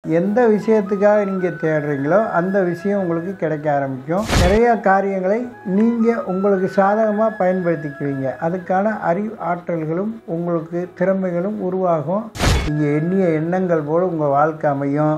எந்த விஷயத்துக்காக நீங்கள் தேடுறீங்களோ அந்த விஷயம் உங்களுக்கு கிடைக்க ஆரம்பிக்கும் நிறைய காரியங்களை நீங்கள் உங்களுக்கு சாதகமாக பயன்படுத்திக்குவீங்க அதுக்கான அறிவு ஆற்றல்களும் உங்களுக்கு திறமைகளும் உருவாகும் நீங்கள் எண்ணிய எண்ணங்கள் போல் உங்கள் வாழ்க்கை அமையும்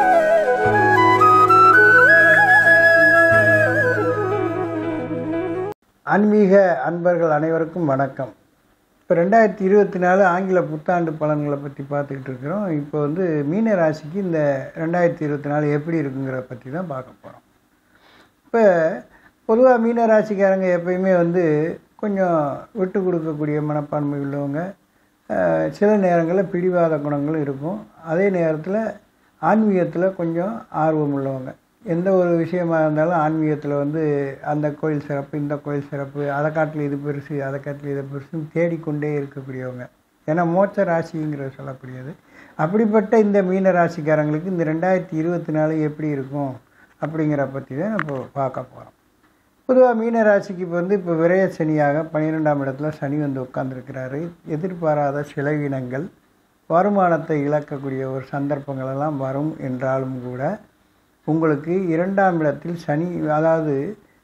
ஆன்மீக அன்பர்கள் அனைவருக்கும் வணக்கம் இப்போ ரெண்டாயிரத்தி இருபத்தி நாலு ஆங்கில புத்தாண்டு பலன்களை பற்றி பார்த்துக்கிட்டு இருக்கிறோம் இப்போ வந்து மீன ராசிக்கு இந்த ரெண்டாயிரத்தி இருபத்தி நாலு எப்படி இருக்குங்கிறத பற்றி தான் பார்க்க போகிறோம் இப்போ பொதுவாக மீன ராசிக்காரங்க எப்பயுமே வந்து கொஞ்சம் விட்டு கொடுக்கக்கூடிய மனப்பான்மை உள்ளவங்க அஹ், சில நேரங்களில் பிடிவாத குணங்களும் இருக்கும் அதே நேரத்தில் ஆன்மீகத்தில் கொஞ்சம் ஆர்வம் உள்ளவங்க எந்த ஒரு விஷயமா இருந்தாலும் ஆன்மீகத்தில் வந்து அந்த கோயில் சிறப்பு இந்த கோயில் சிறப்பு அதை காட்டில் இது பெருசு அதை காட்டில் இது பெருசுன்னு தேடிக்கொண்டே இருக்கக்கூடியவங்க ஏன்னா மோட்ச ராசிங்கிறது சொல்லக்கூடியது அப்படிப்பட்ட இந்த மீன ராசிக்காரங்களுக்கு இந்த ரெண்டாயிரத்தி இருபத்தி நாலு எப்படி இருக்கும் அப்படிங்கிற பற்றி தான் இப்போ பார்க்க போகிறோம் பொதுவாக மீன ராசிக்கு இப்போ வந்து இப்போ விரய சனியாக பன்னிரெண்டாம் இடத்துல சனி வந்து உட்கார்ந்துருக்கிறாரு எதிர்பாராத செலவினங்கள் வருமானத்தை இழக்கக்கூடிய ஒரு சந்தர்ப்பங்கள் எல்லாம் வரும் என்றாலும் கூட உங்களுக்கு இரண்டாம் இடத்தில் சனி அதாவது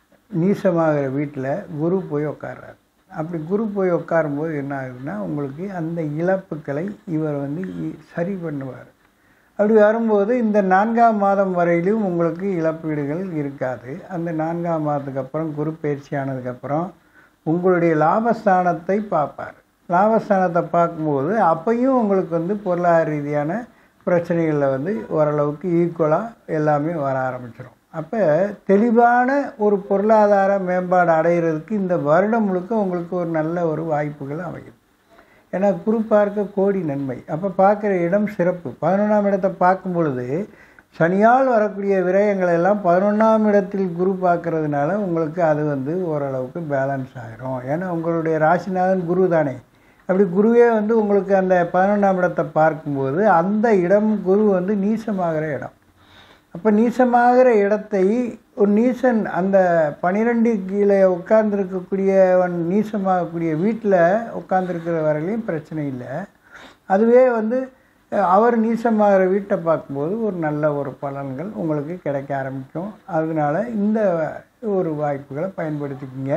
நீசமாகிற வீட்டில் குரு போய் உட்கார்றாரு அப்படி குரு போய் உட்காரும்போது என்ன ஆகுதுன்னா உங்களுக்கு அந்த இழப்புக்களை இவர் வந்து இ- சரி பண்ணுவார் அப்படி வரும்போது இந்த நான்காம் மாதம் வரையிலும் உங்களுக்கு இழப்பீடுகள் இருக்காது அந்த நான்காம் மாதத்துக்கு அப்புறம் குரு பயிற்சி ஆனதுக்கப்புறம் உங்களுடைய லாபஸ்தானத்தை பார்ப்பார் லாபஸ்தானத்தை பார்க்கும்போது அப்பையும் உங்களுக்கு வந்து பொருளாதார ரீதியான பிரச்சனைகளில் வந்து ஓரளவுக்கு ஈக்குவலாக எல்லாமே வர ஆரம்பிச்சிடும் அப்போ தெளிவான ஒரு பொருளாதார மேம்பாடு அடைகிறதுக்கு இந்த வருடம் முழுக்க உங்களுக்கு ஒரு நல்ல ஒரு வாய்ப்புகள் அமையும் ஏன்னா குரு பார்க்க கோடி நன்மை அப்போ பார்க்குற இடம் சிறப்பு பதினொன்றாம் இடத்தை பார்க்கும் பொழுது சனியால் வரக்கூடிய விரயங்கள் எல்லாம் பதினொன்றாம் இடத்தில் குரு பார்க்கறதுனால உங்களுக்கு அது வந்து ஓரளவுக்கு பேலன்ஸ் ஆகிரும் ஏன்னா உங்களுடைய ராசிநாதன் குரு தானே அப்படி குருவே வந்து உங்களுக்கு அந்த பதினொன்றாம் இடத்தை பார்க்கும்போது அந்த இடம் குரு வந்து நீசமாகிற இடம் அப்போ நீசமாகிற இடத்தை ஒரு நீசன் அந்த பனிரெண்டு கீழே உட்கார்ந்துருக்கக்கூடியவன் நீசமாகக்கூடிய வீட்டில் உட்கார்ந்துருக்கிற வரையிலையும் பிரச்சனை இல்லை அதுவே வந்து அஹ், அவர் நீசமாகிற வீட்டை பார்க்கும்போது ஒரு நல்ல ஒரு பலன்கள் உங்களுக்கு கிடைக்க ஆரம்பிக்கும் அதனால இந்த ஒரு வாய்ப்புகளை பயன்படுத்திக்கிங்க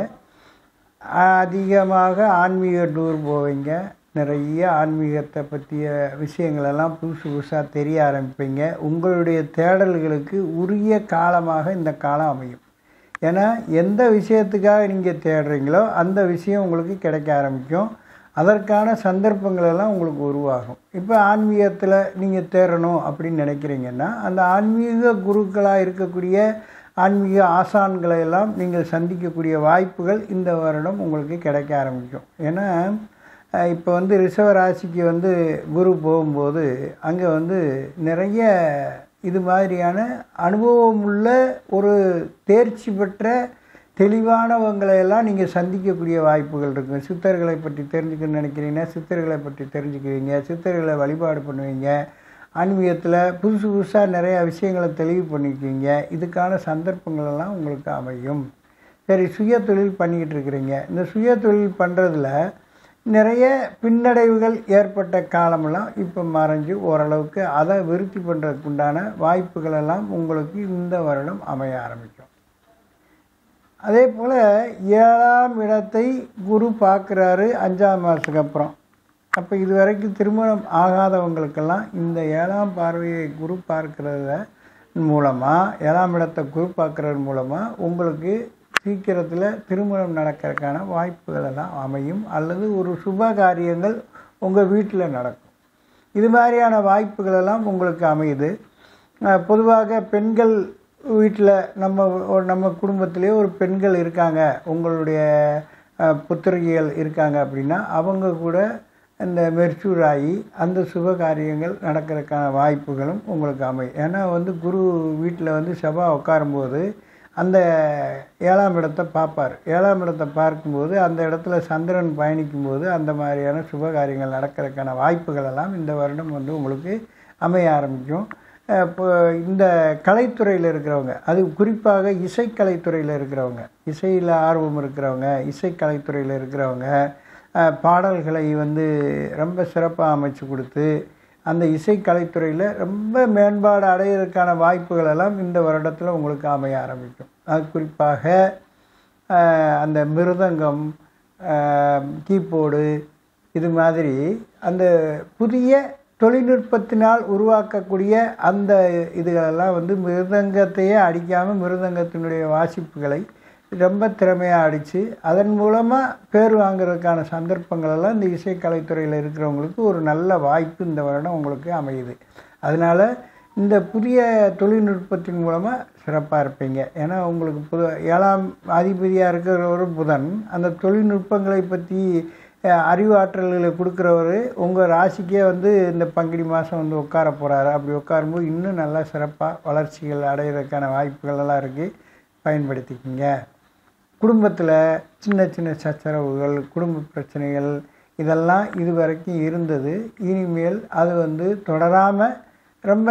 அதிகமாக ஆன்மீக டூர் போவீங்க நிறைய ஆன்மீகத்தை பற்றிய விஷயங்களெல்லாம் புதுசு புதுசாக தெரிய ஆரம்பிப்பீங்க உங்களுடைய தேடல்களுக்கு உரிய காலமாக இந்த காலம் அமையும் ஏன்னா எந்த விஷயத்துக்காக நீங்கள் தேடுறீங்களோ அந்த விஷயம் உங்களுக்கு கிடைக்க ஆரம்பிக்கும் அதற்கான சந்தர்ப்பங்கள் எல்லாம் உங்களுக்கு உருவாகும் இப்போ ஆன்மீகத்தில் நீங்கள் தேடணும் அப்படின்னு நினைக்கிறீங்கன்னா அந்த ஆன்மீக குருக்களாக இருக்கக்கூடிய ஆன்மீக ஆசான்களை எல்லாம் நீங்கள் சந்திக்கக்கூடிய வாய்ப்புகள் இந்த வருடம் உங்களுக்கு கிடைக்க ஆரம்பிக்கும் ஏன்னா அஹ், இப்போ வந்து ரிஷவ ராசிக்கு வந்து குரு போகும்போது அங்கே வந்து நிறைய இது மாதிரியான அனுபவம் உள்ள ஒரு தேர்ச்சி பெற்ற தெளிவானவங்களை எல்லாம் நீங்கள் சந்திக்கக்கூடிய வாய்ப்புகள் இருக்கும் சித்தர்களை பற்றி தெரிஞ்சுக்கணும்னு நினைக்கிறீங்கன்னா சித்தர்களை பற்றி தெரிஞ்சுக்குவீங்க சித்தர்களை வழிபாடு பண்ணுவீங்க ஆன்மீகத்தில் புதுசு புதுசாக நிறையா விஷயங்களை தெளிவு பண்ணிக்குவீங்க இதுக்கான சந்தர்ப்பங்கள் எல்லாம் உங்களுக்கு அமையும் சரி சுய தொழில் பண்ணிக்கிட்டு இருக்கிறீங்க இந்த சுய தொழில் பண்ணுறதுல நிறைய பின்னடைவுகள் ஏற்பட்ட காலமெல்லாம் இப்போ மறைஞ்சு ஓரளவுக்கு அதை விருத்தி பண்ணுறதுக்கு உண்டான வாய்ப்புகள் எல்லாம் உங்களுக்கு இந்த வருடம் அமைய ஆரம்பிக்கும் அதே போல் ஏழாம் இடத்தை குரு பார்க்குறாரு அஞ்சாம் மாதத்துக்கு அப்புறம் அப்போ இது வரைக்கும் திருமணம் ஆகாதவங்களுக்கெல்லாம் இந்த ஏழாம் பார்வையை குரு பார்க்கறத மூலமாக ஏழாம் இடத்தை குரு பார்க்கறது மூலமாக உங்களுக்கு சீக்கிரத்தில் திருமணம் நடக்கிறதுக்கான வாய்ப்புகள் எல்லாம் அமையும் அல்லது ஒரு சுப காரியங்கள் உங்கள் வீட்டில் நடக்கும் இது மாதிரியான வாய்ப்புகள் எல்லாம் உங்களுக்கு அமையுது அஹ் பொதுவாக பெண்கள் வீட்டில் நம்ம ஒரு நம்ம குடும்பத்திலே ஒரு பெண்கள் இருக்காங்க உங்களுடைய அஹ், புத்திரிகைகள் இருக்காங்க அப்படின்னா அவங்க கூட இந்த மெர்ச்சூர் ஆகி அந்த சுப காரியங்கள் நடக்கிறதுக்கான வாய்ப்புகளும் உங்களுக்கு அமையும் ஏன்னா வந்து குரு வீட்டில் வந்து செவ்வாய் உட்காரும்போது அந்த ஏழாம் இடத்தை பார்ப்பார் ஏழாம் இடத்தை பார்க்கும்போது அந்த இடத்துல சந்திரன் பயணிக்கும்போது அந்த மாதிரியான சுப காரியங்கள் நடக்கிறதுக்கான வாய்ப்புகள் எல்லாம் இந்த வருடம் வந்து உங்களுக்கு அமைய ஆரம்பிக்கும் அஹ் இப்போ இந்த கலைத்துறையில் இருக்கிறவங்க அது குறிப்பாக இசைக்கலைத்துறையில் இருக்கிறவங்க இசையில் ஆர்வம் இருக்கிறவங்க இசைக்கலைத்துறையில் இருக்கிறவங்க அஹ் பாடல்களை வந்து ரொம்ப சிறப்பாக அமைச்சு கொடுத்து அந்த இசை கலைத்துறையில் ரொம்ப மேம்பாடு அடையிறதுக்கான வாய்ப்புகள் எல்லாம் இந்த வருடத்தில் உங்களுக்கு அமைய ஆரம்பிக்கும் அது குறிப்பாக ஆஹ், அந்த மிருதங்கம் ஆஹ், கீபோர்டு இது மாதிரி அந்த புதிய தொழில்நுட்பத்தினால் உருவாக்கக்கூடிய அந்த இதுகளெல்லாம் வந்து மிருதங்கத்தையே அடிக்காமல் மிருதங்கத்தினுடைய வாசிப்புகளை ரொம்ப திறமையாக அடித்து அதன் மூலமாக பேர் வாங்குறதுக்கான சந்தர்ப்பங்கள் எல்லாம் இந்த இசைக்கலைத்துறையில் இருக்கிறவங்களுக்கு ஒரு நல்ல வாய்ப்பு இந்த வருடம் உங்களுக்கு அமையுது அதனால் இந்த புதிய தொழில்நுட்பத்தின் மூலமாக சிறப்பாக இருப்பீங்க ஏன்னா உங்களுக்கு புது ஏழாம் அதிபதியாக இருக்கிற ஒரு புதன் அந்த தொழில்நுட்பங்களை பற்றி அஹ், அறிவாற்றல்களை கொடுக்குறவர் உங்கள் ராசிக்கே வந்து இந்த பங்குனி மாதம் வந்து உட்கார போகிறாரு அப்படி உட்காரும்போது இன்னும் நல்லா சிறப்பாக வளர்ச்சிகள் அடையிறதுக்கான வாய்ப்புகள் எல்லாம் இருக்குது பயன்படுத்திக்கங்க குடும்பத்தில் சின்ன சின்ன சச்சரவுகள் குடும்ப பிரச்சனைகள் இதெல்லாம் இது வரைக்கும் இருந்தது இனிமேல் அது வந்து தொடராமல் ரொம்ப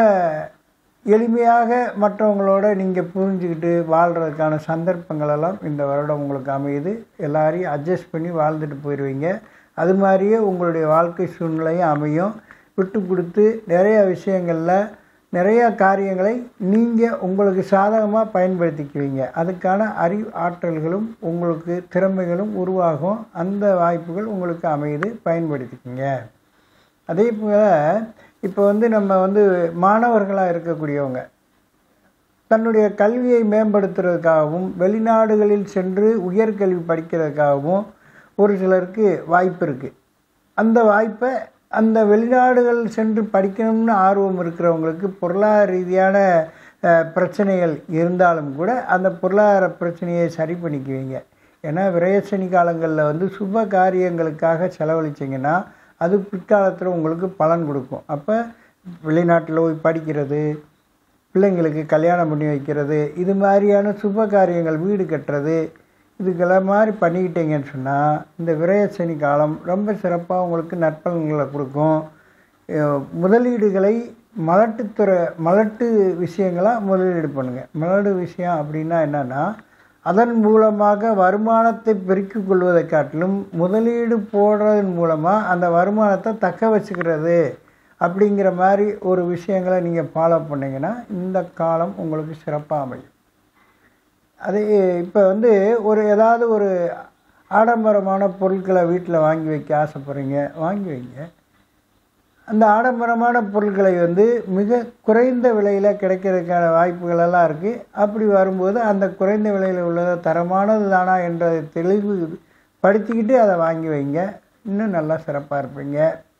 எளிமையாக மற்றவங்களோட நீங்கள் புரிஞ்சுக்கிட்டு வாழ்கிறதுக்கான சந்தர்ப்பங்கள் எல்லாம் இந்த வருடம் உங்களுக்கு அமையுது எல்லாரையும் அட்ஜஸ்ட் பண்ணி வாழ்ந்துட்டு போயிடுவீங்க அது மாதிரியே உங்களுடைய வாழ்க்கை சூழ்நிலையும் அமையும் விட்டு கொடுத்து நிறைய விஷயங்களில் நிறைய காரியங்களை நீங்கள் உங்களுக்கு சாதகமாக பயன்படுத்திக்குவீங்க அதுக்கான அறிவு ஆற்றல்களும் உங்களுக்கு திறமைகளும் உருவாகும் அந்த வாய்ப்புகள் உங்களுக்கு அமையுது பயன்படுத்திக்கங்க அதே போல் இப்போ வந்து நம்ம வந்து மாணவர்களாக இருக்கக்கூடியவங்க தன்னுடைய கல்வியை மேம்படுத்துறதுக்காகவும் வெளிநாடுகளில் சென்று உயர்கல்வி படிக்கிறதுக்காகவும் ஒரு சிலருக்கு வாய்ப்பு இருக்குது அந்த வாய்ப்பை அந்த வெளிநாடுகள் சென்று படிக்கணும்னு ஆர்வம் இருக்கிறவங்களுக்கு பொருளாதார ரீதியான அஹ், பிரச்சனைகள் இருந்தாலும் கூட அந்த பொருளாதார பிரச்சனையை சரி பண்ணிக்குவீங்க ஏன்னா விரயசனி காலங்களில் வந்து சுப காரியங்களுக்காக செலவழிச்சிங்கன்னா அது பிற்காலத்தில் உங்களுக்கு பலன் கொடுக்கும் அப்போ வெளிநாட்டில் போய் படிக்கிறது பிள்ளைங்களுக்கு கல்யாணம் பண்ணி வைக்கிறது இது மாதிரியான சுப காரியங்கள் வீடு கட்டுறது இதுக்கெல்லாம் மாதிரி பண்ணிக்கிட்டீங்கன்னு சொன்னால் இந்த விரயசனி காலம் ரொம்ப சிறப்பாக உங்களுக்கு நற்பலன்களை கொடுக்கும் அஹ் முதலீடுகளை மலட்டுத்துறை மலட்டு விஷயங்களாக முதலீடு பண்ணுங்கள் மலட்டு விஷயம் அப்படின்னா என்னென்னா அதன் மூலமாக வருமானத்தை பெருக்கிக் கொள்வதை காட்டிலும் முதலீடு போடுறதன் மூலமாக அந்த வருமானத்தை தக்க வச்சுக்கிறது அப்படிங்கிற மாதிரி ஒரு விஷயங்களை நீங்கள் ஃபாலோ பண்ணீங்கன்னா இந்த காலம் உங்களுக்கு சிறப்பாக அமையும் அது இப்போ வந்து ஒரு ஏதாவது ஒரு ஆடம்பரமான பொருட்களை வீட்டில் வாங்கி வைக்க ஆசைப்படுறீங்க வாங்கி வைங்க அந்த ஆடம்பரமான பொருட்களை வந்து மிக குறைந்த விலையில் கிடைக்கிறதுக்கான வாய்ப்புகள் எல்லாம் இருக்குது அப்படி வரும்போது அந்த குறைந்த விலையில் உள்ளதை தரமானது தானா என்றதை தெளிவு படுத்திக்கிட்டு அதை வாங்கி வைங்க இன்னும் நல்லா சிறப்பாக இருப்பீங்க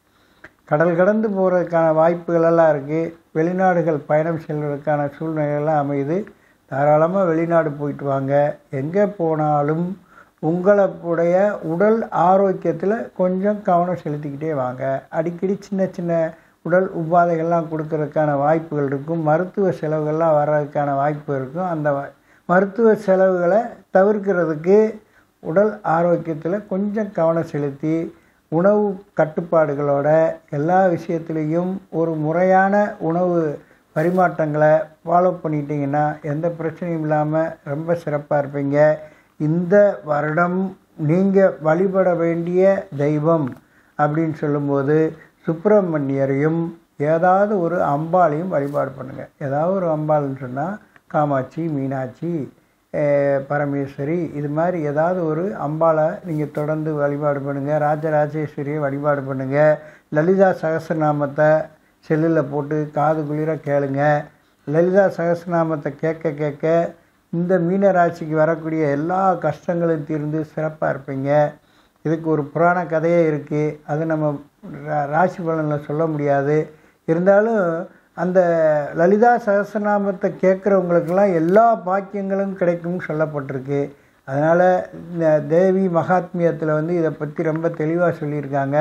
கடல் கடந்து போகிறதுக்கான வாய்ப்புகள் எல்லாம் இருக்குது வெளிநாடுகள் பயணம் செல்வதற்கான சூழ்நிலையெல்லாம் அமையுது தாராளமாக வெளிநாடு போயிட்டு வாங்க எங்கே போனாலும் உங்களுடைய உடல் ஆரோக்கியத்தில் கொஞ்சம் கவனம் செலுத்திக்கிட்டே வாங்க அடிக்கடி சின்ன சின்ன உடல் உபாதைகள்லாம் கொடுக்கறதுக்கான வாய்ப்புகள் இருக்கும் மருத்துவ செலவுகள்லாம் வர்றதுக்கான வாய்ப்பு இருக்கும் அந்த வ- மருத்துவ செலவுகளை தவிர்க்கிறதுக்கு உடல் ஆரோக்கியத்தில் கொஞ்சம் கவனம் செலுத்தி உணவு கட்டுப்பாடுகளோட எல்லா விஷயத்துலேயும் ஒரு முறையான உணவு பரிமாற்றங்களை ஃபாலோ பண்ணிட்டீங்கன்னா எந்த பிரச்சனையும் இல்லாமல் ரொம்ப சிறப்பாக இருப்பீங்க இந்த வருடம் நீங்கள் வழிபட வேண்டிய தெய்வம் அப்படின்னு சொல்லும்போது சுப்பிரமணியரையும் ஏதாவது ஒரு அம்பாளையும் வழிபாடு பண்ணுங்கள் ஏதாவது ஒரு அம்பாள்னு சொன்னால் காமாட்சி மீனாட்சி அஹ், பரமேஸ்வரி இது மாதிரி ஏதாவது ஒரு அம்பாளை நீங்கள் தொடர்ந்து வழிபாடு பண்ணுங்கள் ராஜராஜேஸ்வரியை வழிபாடு பண்ணுங்கள் லலிதா சகஸ்ரநாமத்தை செல்லில் போட்டு காது குளிர கேளுங்க லலிதா சகஸ்ரநாமத்தை கேட்க கேட்க இந்த மீன ராசிக்கு வரக்கூடிய எல்லா கஷ்டங்களும் தீர்ந்து சிறப்பாக இருப்பீங்க இதுக்கு ஒரு புராண கதையே இருக்குது அது நம்ம ரா- ராசி பலனில் சொல்ல முடியாது இருந்தாலும் அந்த லலிதா சகஸ்ரநாமத்தை கேட்குறவங்களுக்கெல்லாம் எல்லா பாக்கியங்களும் கிடைக்கும்னு சொல்லப்பட்டிருக்கு அதனால் இந்த தேவி மகாத்மியத்தில் வந்து இதை பற்றி ரொம்ப தெளிவாக சொல்லியிருக்காங்க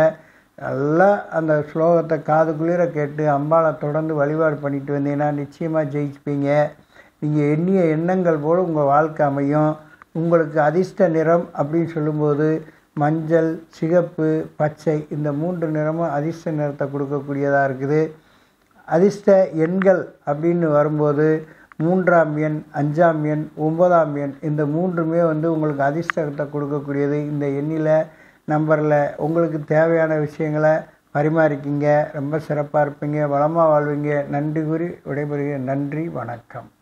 நல்லா அந்த ஸ்லோகத்தை காது குளிர கேட்டு அம்பாளை தொடர்ந்து வழிபாடு பண்ணிட்டு வந்தீங்கன்னா நிச்சயமாக ஜெயிச்சுப்பீங்க நீங்கள் எண்ணிய எண்ணங்கள் போல் உங்கள் வாழ்க்கை அமையும் உங்களுக்கு அதிர்ஷ்ட நிறம் அப்படின்னு சொல்லும்போது மஞ்சள் சிகப்பு பச்சை இந்த மூன்று நிறமும் அதிர்ஷ்ட நிறத்தை கொடுக்கக்கூடியதாக இருக்குது அதிர்ஷ்ட எண்கள் அப்படின்னு வரும்போது மூன்றாம் எண் அஞ்சாம் எண் ஒன்பதாம் எண் இந்த மூன்றுமே வந்து உங்களுக்கு அதிர்ஷ்டத்தை கொடுக்கக்கூடியது இந்த எண்ணில் நம்பரில் உங்களுக்கு தேவையான விஷயங்களை பரிமாறிக்கிங்க ரொம்ப சிறப்பாக இருப்பீங்க வளமாக வாழ்வீங்க நன்றி கூறி விடைபெறுகிறேன் நன்றி வணக்கம்